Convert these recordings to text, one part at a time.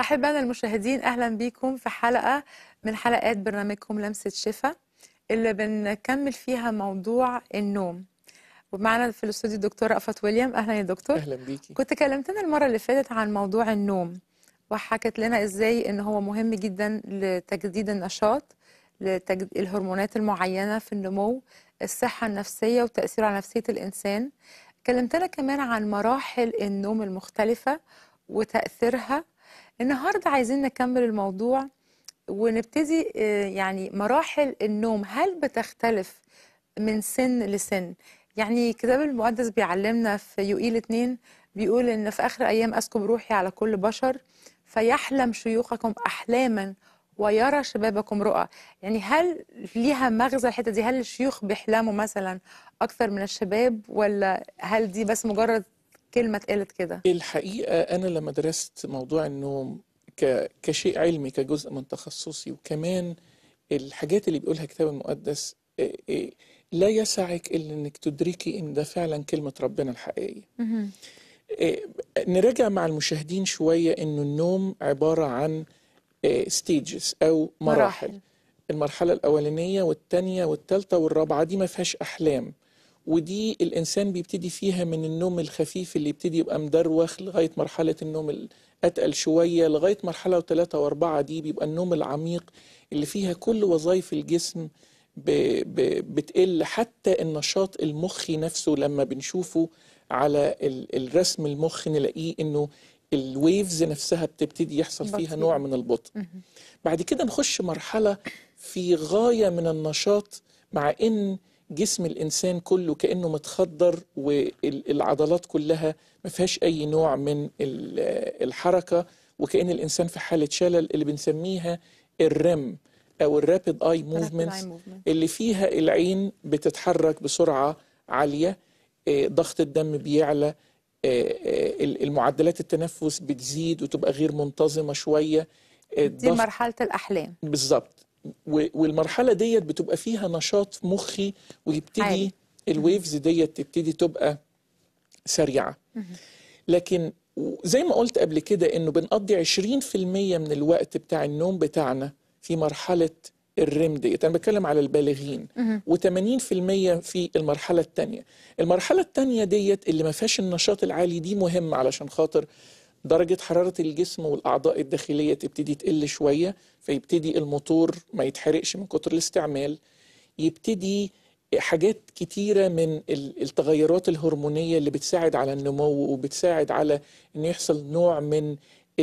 أحبائنا المشاهدين أهلا بكم في حلقة من حلقات برنامجكم لمسة شفا اللي بنكمل فيها موضوع النوم ومعنا في الاستوديو الدكتور رأفت ويليام أهلا يا دكتور اهلا بيكي كنت كلمتنا المرة اللي فاتت عن موضوع النوم وحكت لنا ازاي ان هو مهم جدا لتجديد النشاط لتجد... الهرمونات المعينة في النمو الصحة النفسية وتأثيره على نفسية الإنسان كلمتنا كمان عن مراحل النوم المختلفة وتأثيرها النهاردة عايزين نكمل الموضوع ونبتدي آه، يعني مراحل النوم هل بتختلف من سن لسن يعني الكتاب المقدس بيعلمنا في يوئيل 2 بيقول ان في اخر ايام اسكب روحي على كل بشر فيحلم شيوخكم احلاما ويرى شبابكم رؤى يعني هل ليها مغزى الحته دي هل الشيوخ بيحلموا مثلا اكثر من الشباب ولا هل دي بس مجرد كلمه اتقالت كده الحقيقة أنا لما درست موضوع النوم ك... كشيء علمي كجزء من تخصصي وكمان الحاجات اللي بيقولها الكتاب المقدس إيه، إيه، لا يسعك إلا إنك تدركي إن ده فعلا كلمة ربنا الحقيقية مهم. إيه، نراجع مع المشاهدين شوية إنه النوم عبارة عن ستيجز أو مراحل مراحل المرحلة الأولانية والتانية والتالتة والرابعة دي ما فيهاش أحلام ودي الإنسان بيبتدي فيها من النوم الخفيف اللي يبتدي يبقى مدروخ لغاية مرحلة النوم الأتقل شوية لغاية مرحلة وثلاثة وأربعة دي بيبقى النوم العميق اللي فيها كل وظائف الجسم ب... ب... بتقل حتى النشاط المخي نفسه لما بنشوفه على ال... الرسم المخ نلاقيه إنه الويفز نفسها بتبتدي يحصل فيها بطيئة. نوع من البطء مهم. بعد كده نخش مرحلة في غاية من النشاط مع إن جسم الإنسان كله كأنه متخدر والعضلات كلها ما فيهاش أي نوع من ال- الحركة وكأن الإنسان في حالة شلل اللي بنسميها الرم أو الرابid اي Rapid موفمنتس eye movement. اللي فيها العين بتتحرك بسرعة عالية آه، ضغط الدم بيعلى آه، آه، المعدلات التنفس بتزيد وتبقى غير منتظمة شوية آه، دي الضغط مرحله الاحلام بالظبط و- والمرحله ديت بتبقى فيها نشاط مخي عالي. ويبتدي الويفز ديت تبتدي تبقى سريعه لكن زي ما قلت قبل كده انه بنقضي 20% من الوقت بتاع النوم بتاعنا في مرحله الريم ديت انا بتكلم على البالغين مهم. و80% في المرحله الثانيه المرحله الثانيه ديت اللي ما فيهاش النشاط العالي دي مهمه علشان خاطر درجة حرارة الجسم والأعضاء الداخلية تبتدي تقل شوية فيبتدي الموتور ما يتحرقش من كتر الاستعمال يبتدي حاجات كتيرة من ال- التغيرات الهرمونية اللي بتساعد على النمو وبتساعد على إن يحصل نوع من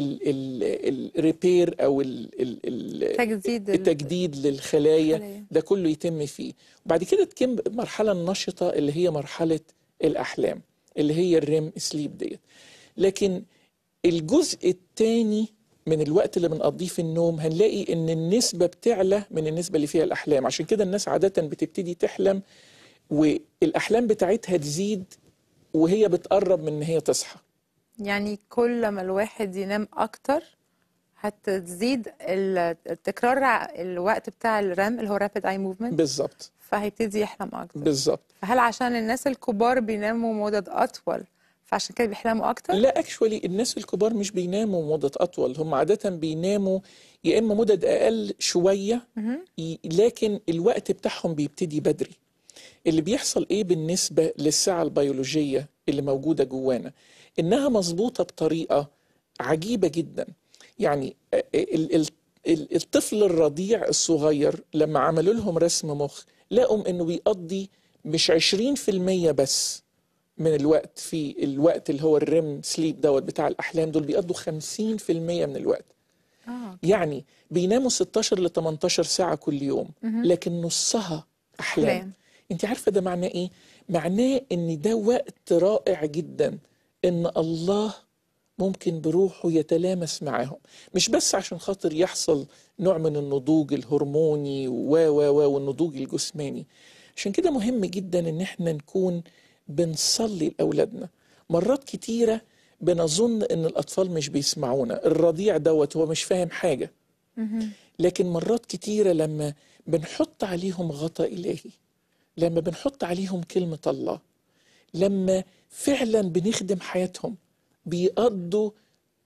الريبير أو ال ال ال تجديد ال- التجديد للخلايا الخلايا. ده كله يتم فيه وبعد كده تتم المرحلة النشطة اللي هي مرحلة الأحلام اللي هي الريم سليب ديت لكن الجزء الثاني من الوقت اللي بنقضيه في النوم هنلاقي ان النسبة بتعلى من النسبة اللي فيها الأحلام عشان كده الناس عادة بتبتدي تحلم والأحلام بتاعتها تزيد وهي بتقرب من ان هي تصحى يعني كل ما الواحد ينام اكتر هتزيد ال- التكرار الوقت بتاع الرم اللي هو رابid اي موفمنت بالظبط فهيبتدي يحلم اكتر بالظبط فهل عشان الناس الكبار بيناموا مدد اطول فعشان كده بيحلموا اكتر لا اكشولي الناس الكبار مش بيناموا مدة أطول هم عادة بيناموا يا إما مدد أقل شوية مهم. ي- لكن الوقت بتاعهم بيبتدي بدري اللي بيحصل إيه بالنسبة للساعة البيولوجية اللي موجودة جوانا إنها مظبوطة بطريقة عجيبة جدا يعني ال- ال- ال- الطفل الرضيع الصغير لما عملوا لهم رسم مخ لقوا إنه بيقضي مش 20% بس من الوقت في الوقت اللي هو الريم سليب دوت بتاع الأحلام دول بيقضوا 50% من الوقت اه يعني بيناموا 16 ل 18 ساعة كل يوم لكن نصها أحلام أحلام. انت عارفة ده معناه ايه؟ معناه ان ده وقت رائع جدا ان الله ممكن بروحه يتلامس معاهم مش بس عشان خاطر يحصل نوع من النضوج الهرموني و و و والنضوج الجسماني عشان كده مهم جدا ان احنا نكون بنصلي لأولادنا مرات كتيرة بنظن ان الاطفال مش بيسمعونا الرضيع دوت هو مش فاهم حاجة مهم. لكن مرات كتيرة لما بنحط عليهم غطاء إلهي لما بنحط عليهم كلمة الله لما فعلا بنخدم حياتهم بيقضوا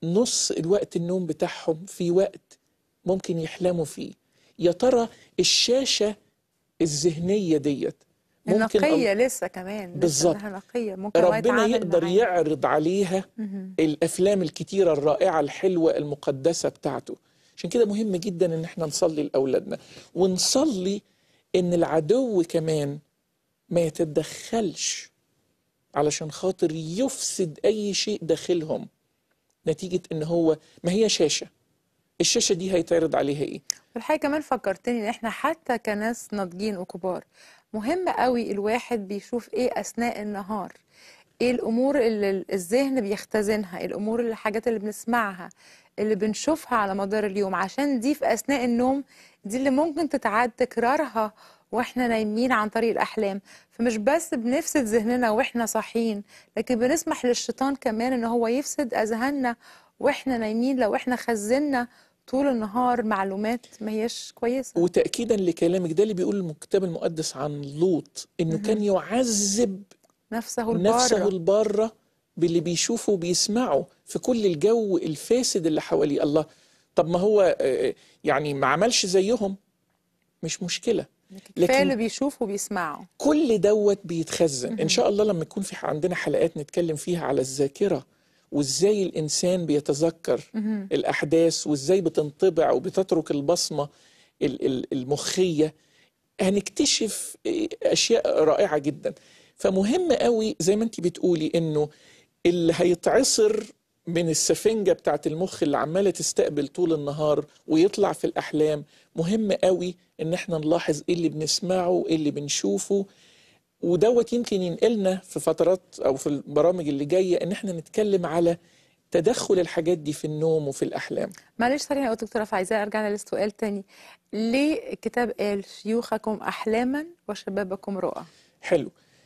نص الوقت النوم بتاعهم في وقت ممكن يحلموا فيه يا ترى الشاشة الذهنية ديت ممكن النقية لسه كمان لسه بالظبط. إنها نقية ممكن هو ربنا يتعامل يقدر معاها. يعرض عليها الافلام الكتيره الرائعه الحلوه المقدسه بتاعته عشان كده مهم جدا ان احنا نصلي لاولادنا ونصلي ان العدو كمان ما يتدخلش علشان خاطر يفسد اي شيء داخلهم نتيجه ان هو ما هي شاشه الشاشه دي هيتعرض عليها ايه والحقيقة كمان فكرتني ان احنا حتى كناس ناضجين وكبار مهم قوي الواحد بيشوف ايه اثناء النهار ايه الامور اللي الذهن بيختزنها إيه الامور اللي الحاجات اللي بنسمعها اللي بنشوفها على مدار اليوم عشان دي في اثناء النوم دي اللي ممكن تتعاد تكرارها واحنا نايمين عن طريق الاحلام فمش بس بنفسد ذهننا واحنا صاحيين لكن بنسمح للشيطان كمان ان هو يفسد اذهاننا واحنا نايمين لو احنا خزنا طول النهار معلومات ما هيش كويسة وتاكيدا لكلامك ده اللي بيقول الكتاب المقدس عن لوط انه كان يعذب نفسه نفسه البارة البارة باللي بيشوفه وبيسمعه في كل الجو الفاسد اللي حواليه الله طب ما هو آه، يعني ما عملش زيهم مش مشكلة كفاية اللي لكن بيشوفه وبيسمعه كل دوت بيتخزن إن شاء الله لما يكون في عندنا حلقات نتكلم فيها على الذاكرة وإزاي الإنسان بيتذكر الأحداث وإزاي بتنطبع وبتترك البصمة ال- ال- المخية هنكتشف اشياء رائعه جدا فمهم قوي زي ما انت بتقولي انه اللي هيتعصر من السفنجه بتاعت المخ اللي عماله تستقبل طول النهار ويطلع في الاحلام مهم قوي ان احنا نلاحظ ايه اللي بنسمعه وايه اللي بنشوفه ودوت يمكن ينقلنا في فترات او في البرامج اللي جايه ان احنا نتكلم على تدخل الحاجات دي في النوم وفي الاحلام معلش ثانية يا دكتورة فعايزة أرجع للسؤال تاني ليه الكتاب قال شيوخكم أحلاما وشبابكم رؤى حلو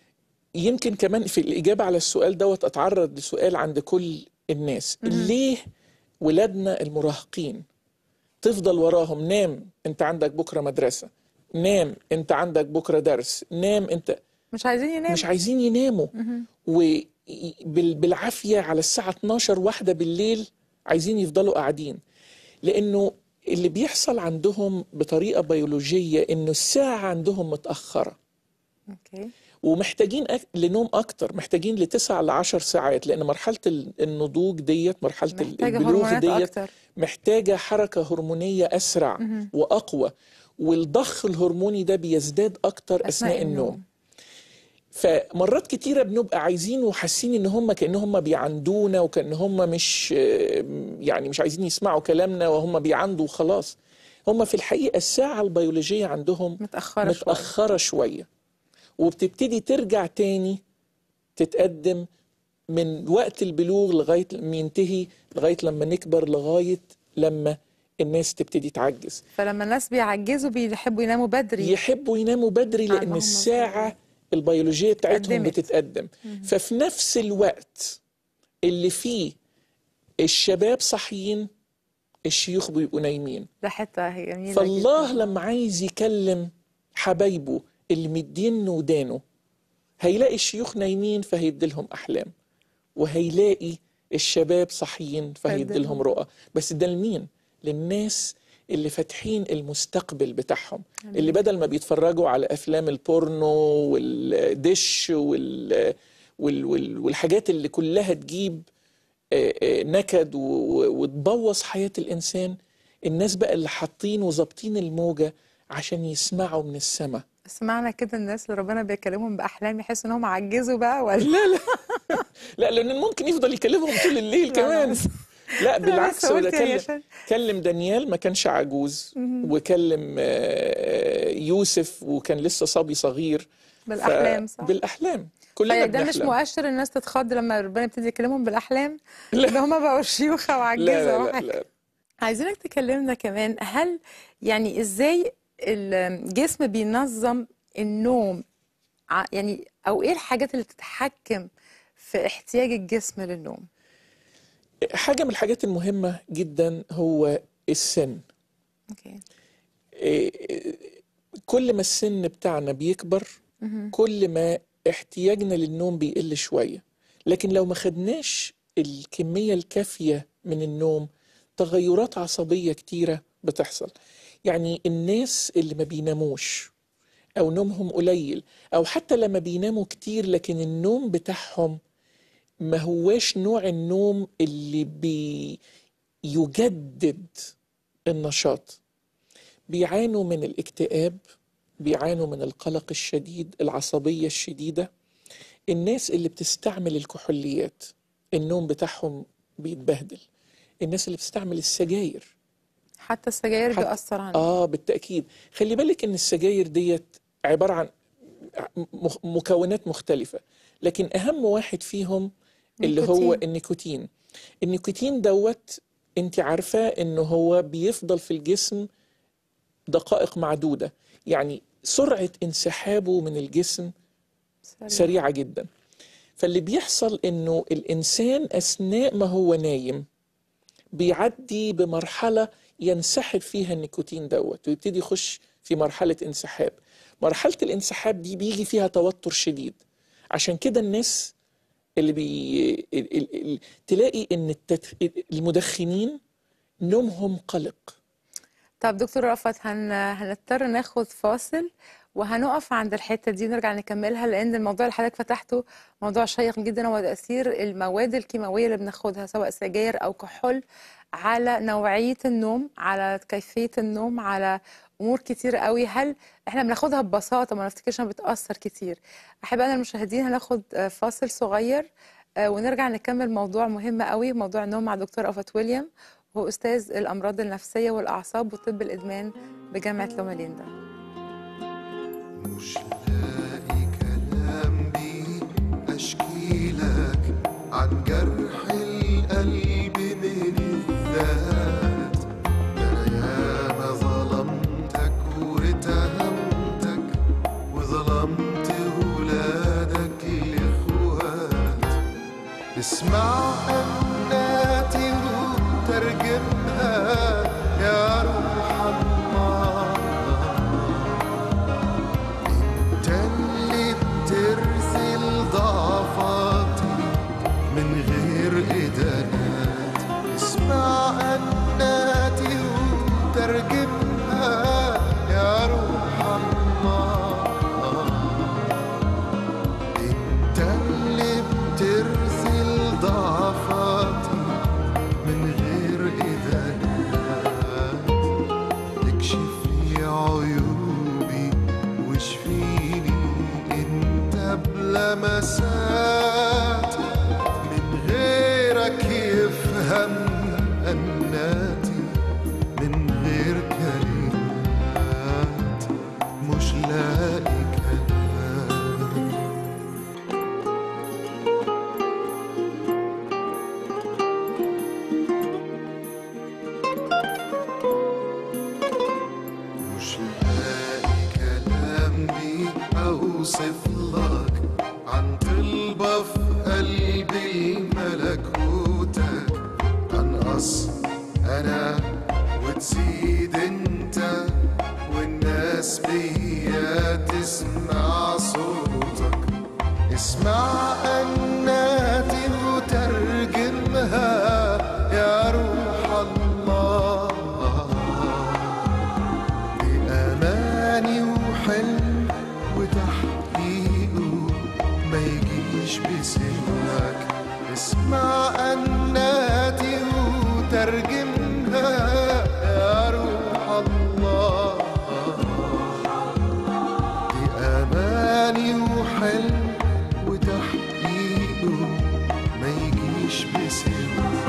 يمكن كمان في الإجابة على السؤال دوت أتعرض لسؤال عند كل الناس ليه ولادنا المراهقين تفضل وراهم نام انت عندك بكرة مدرسة نام انت عندك بكرة درس نام انت مش عايزين يناموا مش عايزين يناموا وبالعافية على الساعة 12 واحدة بالليل عايزين يفضلوا قاعدين لأنه اللي بيحصل عندهم بطريقة بيولوجية إنه الساعة عندهم متأخرة أوكي ومحتاجين أك... لنوم اكتر محتاجين لتسع لعشر ساعات لان مرحله ال- النضوج ديت مرحله ال- محتاجة البلوغ هرمونات ديت أكتر محتاجه حركه هرمونيه اسرع واقوى والضخ الهرموني ده بيزداد اكتر اثناء النوم فمرات كتيرة بنبقى عايزين وحاسين ان هم كأن هم بيعندونا وكأن هم مش يعني مش عايزين يسمعوا كلامنا وهم بيعندوا وخلاص هم في الحقيقة الساعة البيولوجية عندهم متأخرة شوية متأخرة شوية وبتبتدي ترجع تاني تتقدم من وقت البلوغ لغاية ما ينتهي لغاية لما نكبر لغاية لما الناس تبتدي تعجز فلما الناس بيعجزوا بيحبوا يناموا بدري يحبوا يناموا بدري لأن عندهم الساعة البيولوجية بتاعتهم اتقدمت. بتتقدم ففي نفس الوقت اللي فيه الشباب صاحيين الشيوخ بيبقوا نايمين ده حتة هي جميلة فالله جدا. لما عايز يكلم حبايبه اللي مدين ودانه هيلاقي الشيوخ نايمين فهيديلهم أحلام وهيلاقي الشباب صاحيين فهيديلهم رؤى بس ده لمين؟ للناس اللي فاتحين المستقبل بتاعهم اللي بدل ما بيتفرجوا على أفلام البورنو والدش وال وال وال والحاجات اللي كلها تجيب آه، آه، نكد و- و- وتبوظ حياة الإنسان الناس بقى اللي حاطين وظابطين الموجة عشان يسمعوا من السماء بس معنى كده الناس اللي ربنا بيكلمهم بأحلام يحسوا إنهم عجزوا بقى ولا لا لا لا لأن ممكن يفضل يكلمهم طول الليل لا، كمان بس- لا بس بالعكس هو ده قلت يعني كلم عشان- كلم دانيال ما كانش عجوز وكلم آه، يوسف وكان لسه صبي صغير ف- بالأحلام صح بالأحلام كلنا طيب ده مش بنحلم مؤشر الناس تتخض لما ربنا يبتدي يكلمهم بالأحلام لا. إن هم بقوا شيوخة وعجزة لا لا لا, وحاجة. لا. عايزينك تكلمنا كمان هل يعني ازاي الجسم بينظم النوم ع- يعني او ايه الحاجات اللي بتتحكم في احتياج الجسم للنوم حاجة من الحاجات المهمة جدا هو السن اوكي إيه، كل ما السن بتاعنا بيكبر كل ما احتياجنا للنوم بيقل شوية لكن لو ما خدناش الكمية الكافية من النوم تغيرات عصبية كتيرة بتحصل يعني الناس اللي ما بيناموش أو نومهم قليل أو حتى لما بيناموا كتير لكن النوم بتاعهم ما هواش نوع النوم اللي بيجدد النشاط بيعانوا من الاكتئاب بيعانوا من القلق الشديد العصبية الشديدة الناس اللي بتستعمل الكحوليات النوم بتاعهم بيتبهدل الناس اللي بتستعمل السجاير حتى السجاير حتى- بيأثر عنه اه بالتأكيد خلي بالك ان السجاير ديت عبارة عن مخ- مكونات مختلفة لكن اهم واحد فيهم اللي هو نيكوتين. النيكوتين النيكوتين دوت انت عارفة انه هو بيفضل في الجسم دقائق معدودة يعني سرعة انسحابه من الجسم سريع. سريعة جدا فاللي بيحصل انه الانسان اثناء ما هو نايم بيعدي بمرحلة ينسحب فيها النيكوتين دوت ويبتدي يخش في مرحلة انسحاب مرحلة الانسحاب دي بيجي فيها توتر شديد عشان كده الناس اللي بي... ال... ال... ال... تلاقي ان التت... المدخنين نومهم قلق طب دكتور رأفت هن... هنضطر ناخد فاصل وهنقف عند الحتة دي نرجع نكملها لأن الموضوع اللي حضرتك فتحته موضوع شيق جدا هو تأثير المواد الكيماوية اللي بناخدها سواء سجاير أو كحول على نوعية النوم على كيفية النوم على أمور كتير قوي هل احنا بناخدها ببساطة ما نفتكرش انها بتأثر كتير أحبائنا المشاهدين هناخد آه، فاصل صغير آه، ونرجع نكمل موضوع مهم قوي موضوع النوم مع دكتور أفت ويليام هو أستاذ الأمراض النفسية والأعصاب وطب الإدمان بجامعة لوما ليندا مش لاقي كلام بيه اشكي لك عن جرح القلب من الذات ده انا ياما ظلمتك واتهمتك وظلمت ولادك الاخوات اسمع أناتي وترجمها يا روح الله انت اللي بترسل ضعفاتي من غير إدانات اسمع أناتي وترجمها يا روح الله انت اللي بترسل ضعفاتي من غير إدانات اكشف لي عيوبي واشفيني انت بلمسات من غيرك يفهم أناتي من غير كلمات مش لاقي كلام مش لاقي كلام بيه اوصف لك عن طلبة في قلبي ملكوتك انقص انا وتزيد انت والناس بيا تسمع صوتك اسمع أناتي وترجمها يا روح الله بأماني وحلم وتحقيقه ما يجيش بسنك اسمع أناتي وترجمها يا روح الله بأماني وحلم وتحقيقه ما يجيش بسنك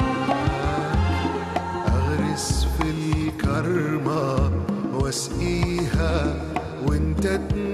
أغرس في الكرمة واسقيها وانت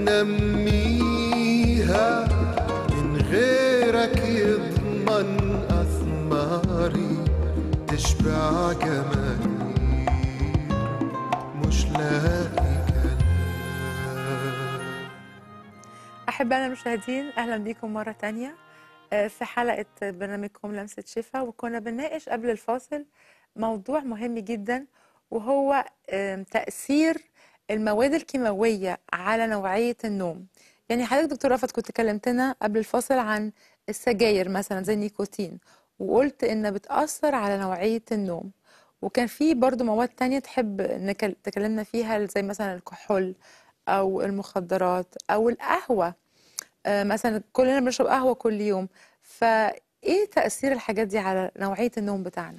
تنميها من غيرك يضمن أثماري تشبع جماهير مش لاقي كلام أحبائنا المشاهدين أهلا بكم مرة تانية آه، في حلقة برنامجكم لمسة شفا وكنا بنناقش قبل الفاصل موضوع مهم جدا وهو آم، تأثير المواد الكيماوية على نوعية النوم يعني حضرتك دكتور رفعت كنت كلمتنا قبل الفاصل عن السجاير مثلا زي النيكوتين وقلت إن بتأثر على نوعية النوم وكان في برضو مواد تانية تحب نكل- تكلمنا فيها زي مثلا الكحول أو المخدرات أو القهوة آه، مثلا كلنا بنشرب قهوة كل يوم فإيه تأثير الحاجات دي على نوعية النوم بتاعنا؟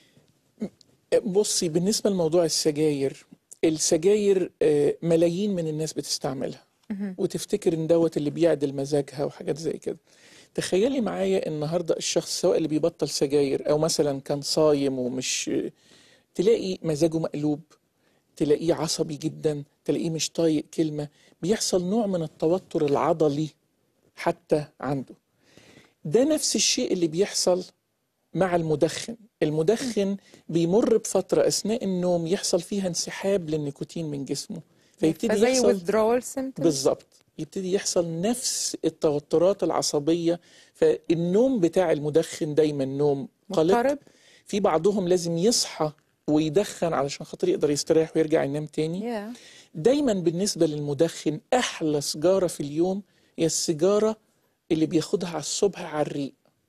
بصي بالنسبة لموضوع السجاير السجاير آه، ملايين من الناس بتستعملها وتفتكر ان دوت اللي بيعدل مزاجها وحاجات زي كده تخيلي معايا النهارده الشخص سواء اللي بيبطل سجاير او مثلا كان صايم ومش تلاقي مزاجه مقلوب تلاقيه عصبي جدا تلاقيه مش طايق كلمة بيحصل نوع من التوتر العضلي حتى عنده ده نفس الشيء اللي بيحصل مع المدخن المدخن بيمر بفترة أثناء النوم يحصل فيها انسحاب للنيكوتين من جسمه فيبتدي فزي يحصل withdrawal symptoms بالظبط يبتدي يحصل نفس التوترات العصبية فالنوم بتاع المدخن دايما نوم قلق مضطرب في بعضهم لازم يصحى ويدخن علشان خاطر يقدر يستريح ويرجع ينام تاني yeah. دايما بالنسبة للمدخن أحلى سجارة في اليوم هي السيجارة اللي بياخدها على الصبح على الريق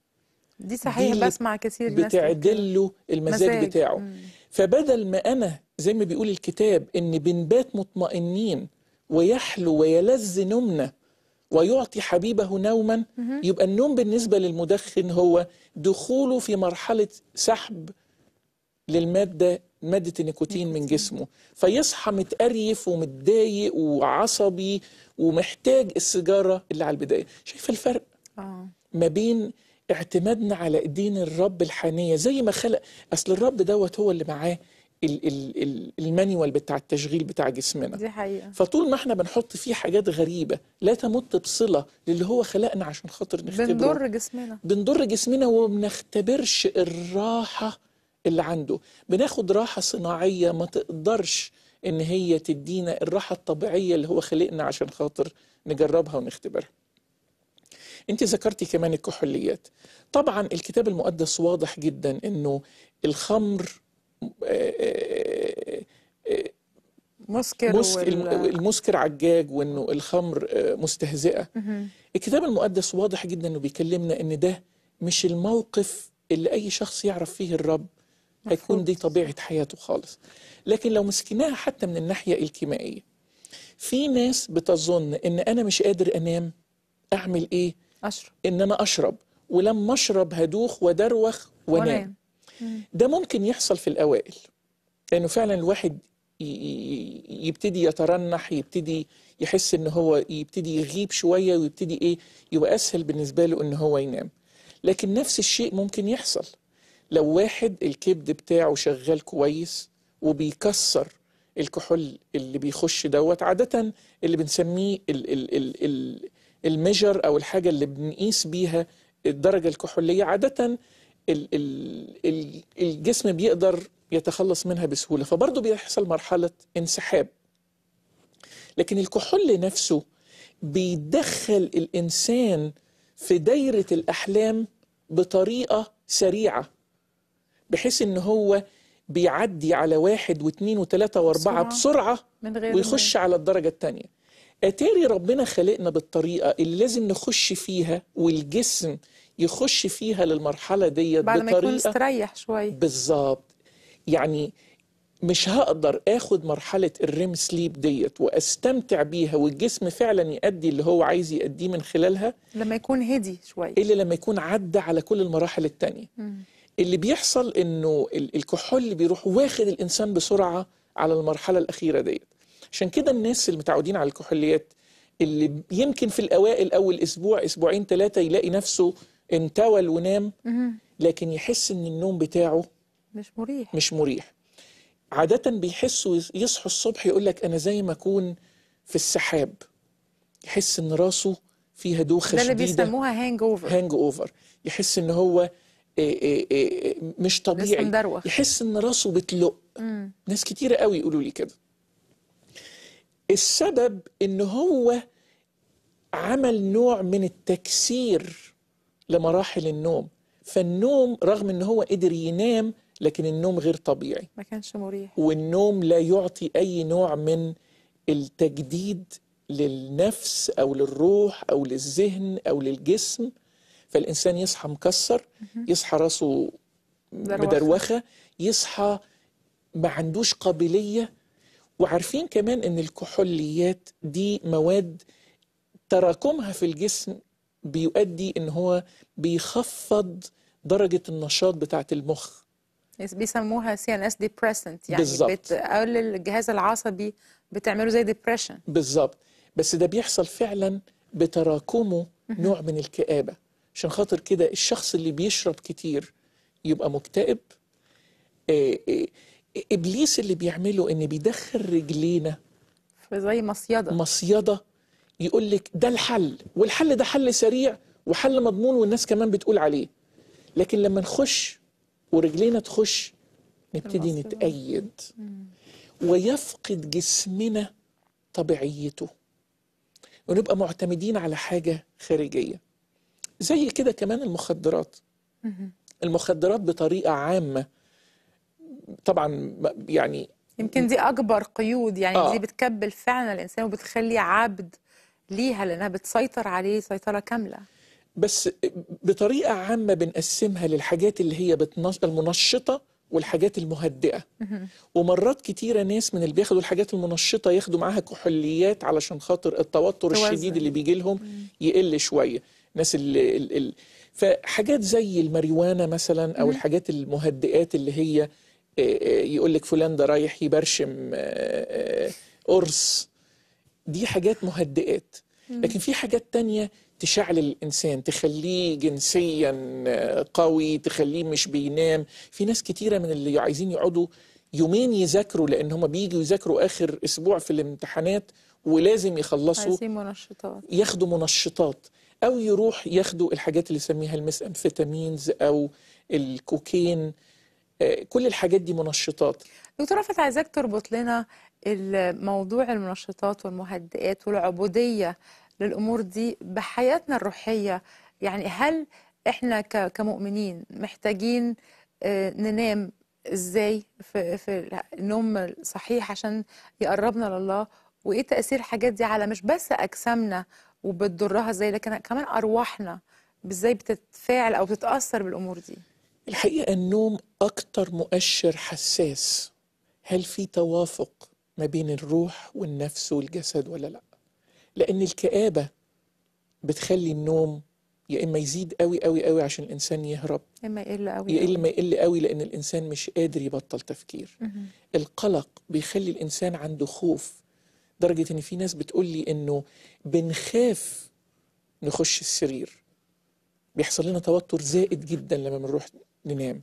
دي صحيح اللي بسمع كثير ناس تقول كده. بتعدل له المزاج مزاج. بتاعه مم. فبدل ما أنا زي ما بيقول الكتاب إن بنبات مطمئنين ويحلو ويلذ نومنا ويعطي حبيبه نوما يبقى النوم بالنسبة للمدخن هو دخوله في مرحلة سحب للمادة مادة النيكوتين من جسمه فيصحى متقريف ومتضايق وعصبي ومحتاج السيجارة اللي على البداية شايف الفرق اه ما بين اعتمادنا على ايدين الرب الحانية زي ما خلق اصل الرب دوت هو اللي معاه ال- ال- ال- المانيوال بتاع التشغيل بتاع جسمنا دي حقيقة فطول ما احنا بنحط فيه حاجات غريبة لا تمت بصلة للي هو خلقنا عشان خاطر نختبره بنضر جسمنا بنضر جسمنا وما بنختبرش الراحة اللي عنده بناخد راحة صناعية ما تقدرش ان هي تدينا الراحة الطبيعية اللي هو خلقنا عشان خاطر نجربها ونختبرها انت ذكرتي كمان الكحوليات طبعا الكتاب المقدس واضح جدا انه الخمر آه، آه، مسكر مسك وال... المسكر عجاج وانه الخمر آه، مستهزئة مهم. الكتاب المقدس واضح جدا انه بيكلمنا ان ده مش الموقف اللي اي شخص يعرف فيه الرب هيكون دي طبيعة حياته خالص لكن لو مسكناها حتى من الناحية الكيميائية في ناس بتظن ان انا مش قادر انام اعمل ايه أشرب ان انا اشرب ولما اشرب هدوخ ودروخ وانام وانام ده ممكن يحصل في الأوائل لأنه فعلا الواحد ي- ي- يبتدي يترنح يبتدي يحس إن هو يبتدي يغيب شوية ويبتدي إيه يبقى أسهل بالنسبة له إن هو ينام لكن نفس الشيء ممكن يحصل لو واحد الكبد بتاعه شغال كويس وبيكسر الكحول اللي بيخش دوت عادة اللي بنسميه ال ال ال ال الميجر أو الحاجة اللي بنقيس بيها الدرجة الكحولية عادة ال ال ال الجسم بيقدر يتخلص منها بسهولة فبرضه بيحصل مرحلة انسحاب لكن الكحول نفسه بيدخل الإنسان في دايرة الأحلام بطريقة سريعة بحيث إن هو بيعدي على واحد واثنين وثلاثة وأربعة بسرعة. بسرعة من غير ويخش على الدرجة التانية أتاري ربنا خلقنا بالطريقة اللي لازم نخش فيها والجسم يخش فيها للمرحلة ديت بعد ما يكون بطريقة استريح شوي بالظبط يعني مش هقدر اخد مرحلة الريم سليب ديت واستمتع بيها والجسم فعلا يأدي اللي هو عايز يأديه من خلالها لما يكون هدي شوي الا لما يكون عدى على كل المراحل التانية مم. اللي بيحصل انه ال- الكحول اللي بيروح واخد الانسان بسرعة على المرحلة الاخيرة ديت عشان كده الناس اللي متعودين على الكحوليات اللي يمكن في الاوائل اول اسبوع اسبوعين ثلاثة يلاقي نفسه انتول ونام مهم. لكن يحس ان النوم بتاعه مش مريح مش مريح عادة بيحسوا يصحوا الصبح يقول لك أنا زي ما أكون في السحاب يحس إن راسه فيها دوخة ده اللي شديدة بيسموها هانج اوفر هانج أوفر يحس إن هو إيه إيه إيه مش لسه طبيعي مدروخ يحس إن راسه بتلق مم. ناس كتيرة قوي يقولوا لي كده السبب إن هو عمل نوع من التكسير لمراحل النوم فالنوم رغم إن هو قدر ينام لكن النوم غير طبيعي ما كانش مريح والنوم لا يعطي أي نوع من التجديد للنفس أو للروح أو للذهن أو للجسم فالإنسان يصحى مكسر يصحى راسه دروخة. مدروخة يصحى ما عندوش قابلية وعارفين كمان ان الكحوليات دي مواد تراكمها في الجسم بيؤدي ان هو بيخفض درجة النشاط بتاعة المخ بيسموها سي ان اس ديبريسنت يعني بالظبط. بتقلل الجهاز العصبي بتعمله زي ديبريشن بالظبط بس ده بيحصل فعلا بتراكمه نوع من الكآبة عشان خاطر كده الشخص اللي بيشرب كتير يبقى مكتئب آه، آه، إبليس اللي بيعمله إن بيدخل رجلينا زي مصيده مصيدة يقول لك ده الحل والحل ده حل سريع وحل مضمون والناس كمان بتقول عليه لكن لما نخش ورجلينا تخش نبتدي المصيدة. نتأيد ويفقد جسمنا طبيعيته ونبقى معتمدين على حاجة خارجية زي كده كمان المخدرات المخدرات بطريقة عامة طبعا يعني يمكن دي اكبر قيود يعني آه. دي بتكبل فعلا الانسان وبتخليه عبد ليها لانها بتسيطر عليه سيطره كامله بس بطريقة عامة بنقسمها للحاجات اللي هي بتنش... المنشطة والحاجات المهدئة ومرات كتيرة ناس من اللي بياخدوا الحاجات المنشطة ياخدوا معاها كحوليات علشان خاطر التوتر توازن. الشديد اللي بيجي لهم يقل شوية ناس اللي ال... ال... فحاجات زي الماريوانا مثلا أو الحاجات المهدئات اللي هي يقول لك فلان ده رايح يبرشم آه، آه، قرص دي حاجات مهدئات لكن في حاجات تانية تشعل الإنسان تخليه جنسيا آه، قوي تخليه مش بينام في ناس كتيرة من اللي عايزين يقعدوا يومين يذاكروا لأن هم بييجوا يذاكروا آخر أسبوع في الامتحانات ولازم يخلصوا عايزين منشطات ياخدوا منشطات او يروح ياخدوا الحاجات اللي يسميها الميثامفيتامينز او الكوكين آه، كل الحاجات دي منشطات دكتور رفعت عايزاك تربط لنا الموضوع المنشطات والمهدئات والعبودية للأمور دي بحياتنا الروحية يعني هل إحنا ك- كمؤمنين محتاجين آه، ننام إزاي في, في النوم الصحيح عشان يقربنا لله وإيه تأثير الحاجات دي على مش بس أجسامنا وبتضرها إزاي لكن كمان أرواحنا إزاي بتتفاعل أو بتتأثر بالأمور دي الحقيقة النوم أكتر مؤشر حساس هل في توافق ما بين الروح والنفس والجسد ولا لا لأن الكآبة بتخلي النوم يا إما يزيد قوي قوي قوي عشان الإنسان يهرب إما يقل أوي يا أوي. إما يقل قوي لأن الإنسان مش قادر يبطل تفكير مهم. القلق بيخلي الإنسان عنده خوف درجة إن في ناس بتقول لي إنه بنخاف نخش السرير بيحصل لنا توتر زائد جدا لما بنروح ننام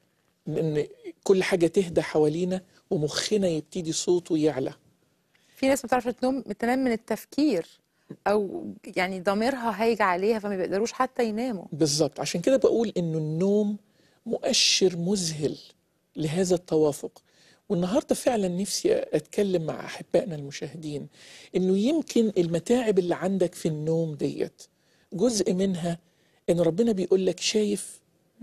لأن كل حاجة تهدى حوالينا ومخنا يبتدي صوته يعلى في ناس ما بتعرفش تنام تنام من التفكير او يعني ضميرها هايج عليها فما بيقدروش حتى يناموا بالظبط عشان كده بقول إنه النوم مؤشر مذهل لهذا التوافق والنهارده فعلا نفسي اتكلم مع احبائنا المشاهدين انه يمكن المتاعب اللي عندك في النوم ديت جزء منها ان ربنا بيقول لك شايف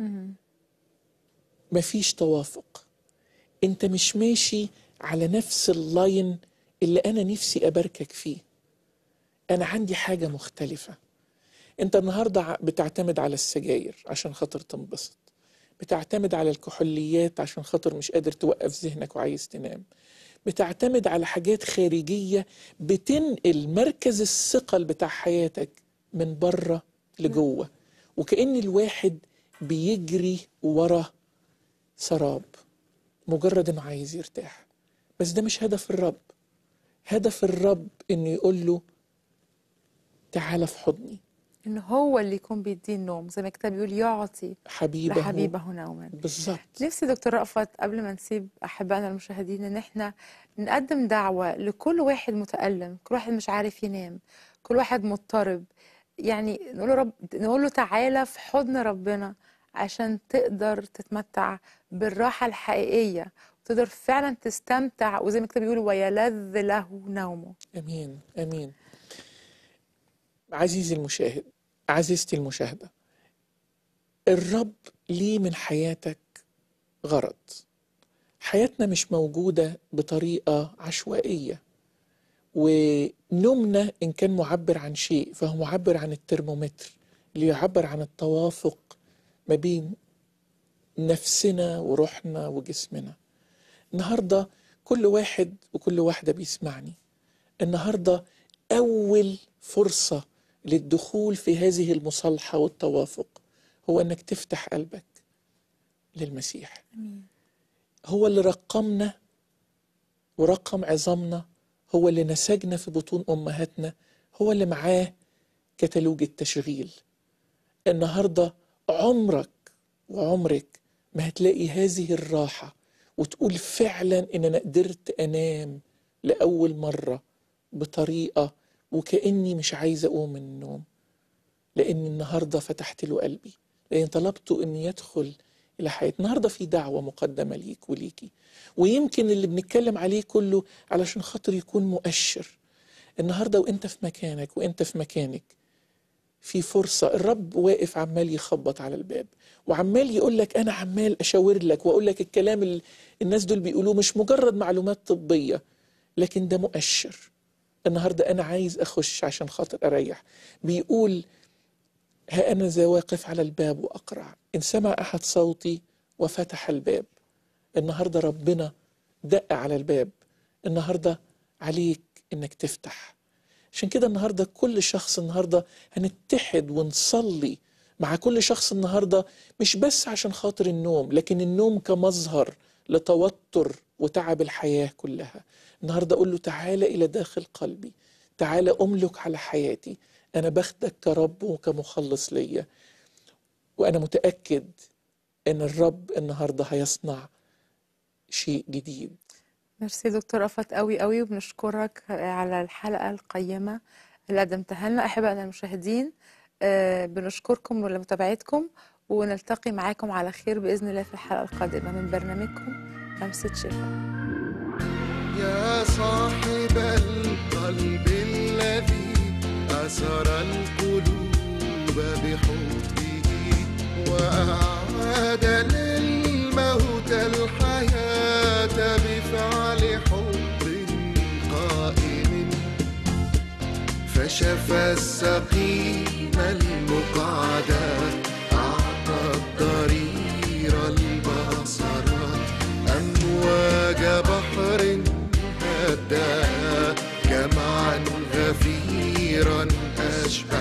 مفيش توافق انت مش ماشي على نفس اللاين اللي انا نفسي اباركك فيه انا عندي حاجه مختلفه انت النهارده ع- بتعتمد على السجاير عشان خاطر تنبسط بتعتمد على الكحوليات عشان خاطر مش قادر توقف ذهنك وعايز تنام بتعتمد على حاجات خارجية بتنقل مركز الثقل بتاع حياتك من بره لجوه وكأن الواحد بيجري ورا سراب مجرد انه عايز يرتاح بس ده مش هدف الرب هدف الرب انه يقول له تعالى في حضني ان هو اللي يكون بيديه النوم زي ما الكتاب بيقول يعطي حبيبه لحبيبه نوما بالظبط نفسي دكتور رأفت قبل ما نسيب احبائنا المشاهدين ان احنا نقدم دعوه لكل واحد متألم كل واحد مش عارف ينام كل واحد مضطرب يعني نقول له رب نقول له تعالى في حضن ربنا عشان تقدر تتمتع بالراحه الحقيقيه وتقدر فعلا تستمتع وزي ما الكتاب بيقول ويلذ له نومه امين امين عزيزي المشاهد عزيزتي المشاهده الرب ليه من حياتك غرض حياتنا مش موجوده بطريقه عشوائيه ونومنا ان كان معبر عن شيء فهو معبر عن الترمومتر اللي يعبر عن التوافق ما بين نفسنا وروحنا وجسمنا النهارده كل واحد وكل واحده بيسمعني النهارده اول فرصه للدخول في هذه المصالحه والتوافق هو انك تفتح قلبك للمسيح هو اللي رقمنا ورقم عظامنا هو اللي نسجنا في بطون امهاتنا هو اللي معاه كتالوج التشغيل النهارده عمرك وعمرك ما هتلاقي هذه الراحه وتقول فعلا ان انا قدرت انام لاول مره بطريقه وكاني مش عايز اقوم من النوم لان النهارده فتحت له قلبي لان طلبته ان يدخل الى حياتي النهارده في دعوه مقدمه ليك وليكي ويمكن اللي بنتكلم عليه كله علشان خاطر يكون مؤشر النهارده وانت في مكانك وانت في مكانك في فرصة الرب واقف عمال يخبط على الباب وعمال يقول لك أنا عمال أشاور لك وأقول لك الكلام اللي الناس دول بيقولوه مش مجرد معلومات طبية لكن ده مؤشر النهاردة أنا عايز أخش عشان خاطر أريح بيقول ها أنا ذا واقف على الباب وأقرع إن سمع أحد صوتي وفتح الباب النهاردة ربنا دق على الباب النهاردة عليك إنك تفتح عشان كده النهارده كل شخص النهارده هنتحد ونصلي مع كل شخص النهارده مش بس عشان خاطر النوم لكن النوم كمظهر لتوتر وتعب الحياه كلها النهارده اقول له تعالى الى داخل قلبي تعالى املك على حياتي انا باخدك كرب وكمخلص ليا وانا متاكد ان الرب النهارده هيصنع شيء جديد ميرسي دكتور رفعت قوي قوي وبنشكرك على الحلقة القيمة اللي قدمتها لنا أحبائنا المشاهدين آه، بنشكركم لمتابعتكم ونلتقي معاكم على خير بإذن الله في الحلقة القادمة من برنامجكم لمسة شفاء يا صاحب القلب الذي أسر القلوب بحبه وأعاد للموت الحياة بفعل حب قائم فشفى السقيم المقعد أعطى الضرير البصر أمواج بحر هداها جمعا غفيرا أشبع